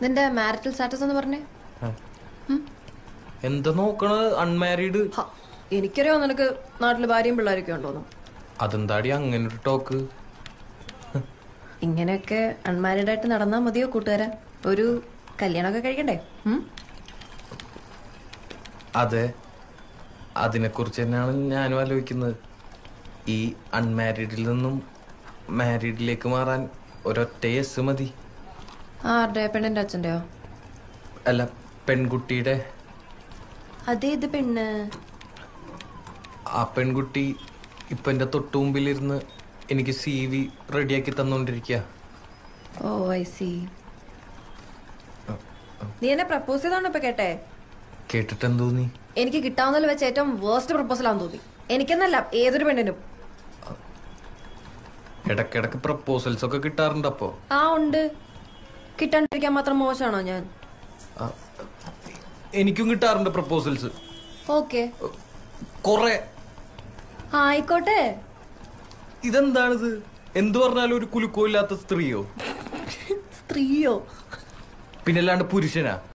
നിന്റെ marital status എന്ന് പറഞ്ഞേ എന്താ നോക്കണത് അൺമാരീഡ് ഹ, എനിക്കറിയാം നിനക്ക് നാട്ടില് ഭാര്യയും പിള്ളേരൊക്കെ ഉണ്ടോന്നു അതെന്താടി അങ്ങനെ ഒരു ടോക്ക് ഇങ്ങനെയൊക്കെ അൺമാരീഡ് ആയിട്ട് നടന്നാ മതിയോ കൂട്ടുകാരാ ഒരു കല്യാണമൊക്കെ കഴിക്കണ്ടേ ഉം? അതെ അതിനെക്കുറിച്ച് തന്നെയാണ് ഞാനും ആലോചിക്കുന്നത് ഈ അൺമാരീഡിൽ നിന്നും മാരീഡിലേക്ക് മാറാൻ ഒരൊറ്റ യെസ് മതി ആരുടെ പെണ്ണിന്റെ അച്ഛന്റെയോ അല്ല പെൺകുട്ടിയുടെ അതേ ഇത് പെണ്ണ് ആ പെൺകുട്ടി ഇപ്പൊ എന്റെ തൊട്ടു മുമ്പിലിരുന്ന് എനിക്ക് സി വി റെഡിയാക്കി തന്നോണ്ടിരിക്കുക ഓ ഐ സി നീ എന്നെ പ്രപ്പോസ് ചെയ്താണോ ഇപ്പൊ കേട്ടെ കേട്ടിട്ട് എന്തോന്നി എനിക്ക് കിട്ടാവുന്നതിൽ വെച്ച് ഏറ്റവും വേർസ്റ്റ് പ്രപ്പോസൽ ആണെന്ന് തോന്നി എനിക്കെന്നല്ല ഏതൊരു പെണ്ണിനും ഇടക്കിടക്ക് പ്രപ്പോസൽസ് ഒക്കെ കിട്ടാറുണ്ട് അപ്പോ ആ ഉണ്ട് കിട്ടാണ്ടിരിക്കാൻ മാത്രം മോശമാണോ ഞാൻ ആ, എനിക്കും കിട്ടാറുണ്ട് പ്രപ്പോസൽസ് ഓക്കെ കൊറേ ആയിക്കോട്ടെ ഇതെന്താണിത് എന്തു പറഞ്ഞാലും ഒരു കുലുക്കോ ഇല്ലാത്ത സ്ത്രീയോ സ്ത്രീയോ പിന്നല്ലാണ്ട് പുരുഷനാ